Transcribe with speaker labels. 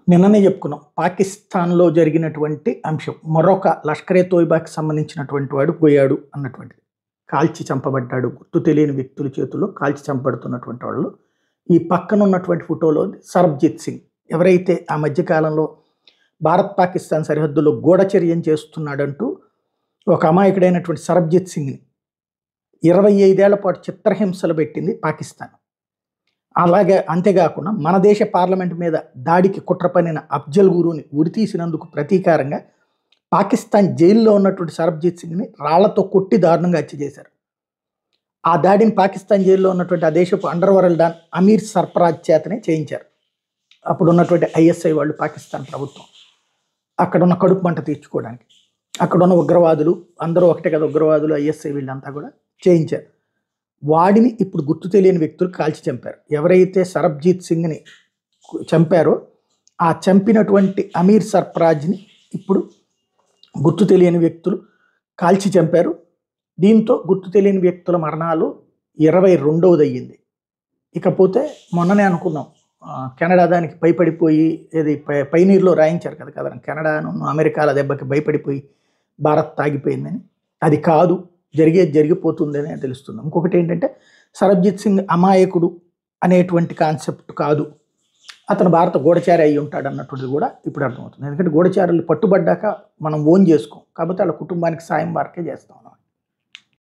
Speaker 1: నిన్ననే చెప్పుకున్నాం పాకిస్తాన్లో జరిగినటువంటి అంశం మరొక లష్కరే తోయిబాకి సంబంధించినటువంటి వాడు పోయాడు అన్నటువంటిది కాల్చి చంపబడ్డాడు గుర్తు తెలియని వ్యక్తుల చేతుల్లో కాల్చి చంపబడుతున్నటువంటి వాళ్ళు ఈ పక్కన ఉన్నటువంటి ఫోటోలో సర్బ్జిత్ సింగ్ ఎవరైతే ఆ మధ్యకాలంలో భారత్ పాకిస్తాన్ సరిహద్దులో గూఢచర్యం చేస్తున్నాడంటూ ఒక అమాయకుడైనటువంటి సర్బ్జిత్ సింగ్ని ఇరవై ఐదేళ్ల పాటు చిత్రహింసలు పెట్టింది పాకిస్తాన్ అలాగే అంతేకాకుండా మన దేశ పార్లమెంట్ మీద దాడికి కుట్ర పన్నిన అఫ్జల్ గురుని ఉరితీసినందుకు ప్రతీకారంగా పాకిస్తాన్ జైల్లో ఉన్నటువంటి సరబ్జీత్ సింగ్ని రాళ్లతో కొట్టి దారుణంగా హత్య చేశారు ఆ దాడిని పాకిస్తాన్ జైల్లో ఉన్నటువంటి ఆ దేశపు underworld don Amir Sarfaraz చేతనే చేయించారు అప్పుడు ఉన్నటువంటి ఐఎస్ఐ వాళ్ళు పాకిస్తాన్ ప్రభుత్వం అక్కడ ఉన్న కడుపు మంట తీర్చుకోవడానికి అక్కడ ఉన్న ఉగ్రవాదులు అందరూ ఒకటే కదా ఉగ్రవాదులు ఐఎస్ఐ వీళ్ళంతా కూడా చేయించారు వాడిని ఇప్పుడు గుర్తు తెలియని వ్యక్తులు కాల్చి చంపారు ఎవరైతే సరబ్జీత్ సింగ్ని చంపారో ఆ చంపినటువంటి అమీర్ సర్ఫరాజ్ని ఇప్పుడు గుర్తు తెలియని వ్యక్తులు కాల్చి చంపారు దీంతో గుర్తు తెలియని వ్యక్తుల మరణాలు ఇరవై రెండవది అయ్యింది ఇకపోతే మొన్ననే అనుకున్నాం ఆ, కెనడా దానికి భయపడిపోయి ఏది పై- పైనీరులో రాయించారు కదా కదా కెనడాను అమెరికాల దెబ్బకి భయపడిపోయి భారత్ తాగిపోయిందని అది కాదు జరిగేది జరిగిపోతుందని తెలుస్తుంది ఇంకొకటి ఏంటంటే సరబ్జిత్ సింగ్ అమాయకుడు అనేటువంటి కాన్సెప్ట్ కాదు అతను భారత గూఢచారి అయి ఉంటాడు అన్నటువంటిది కూడా ఇప్పుడు అర్థమవుతుంది ఎందుకంటే గూఢచారులు పట్టుబడ్డాక మనం ఓన్ చేసుకోం కాబట్టి వాళ్ళ కుటుంబానికి సాయం వారికే చేస్తాం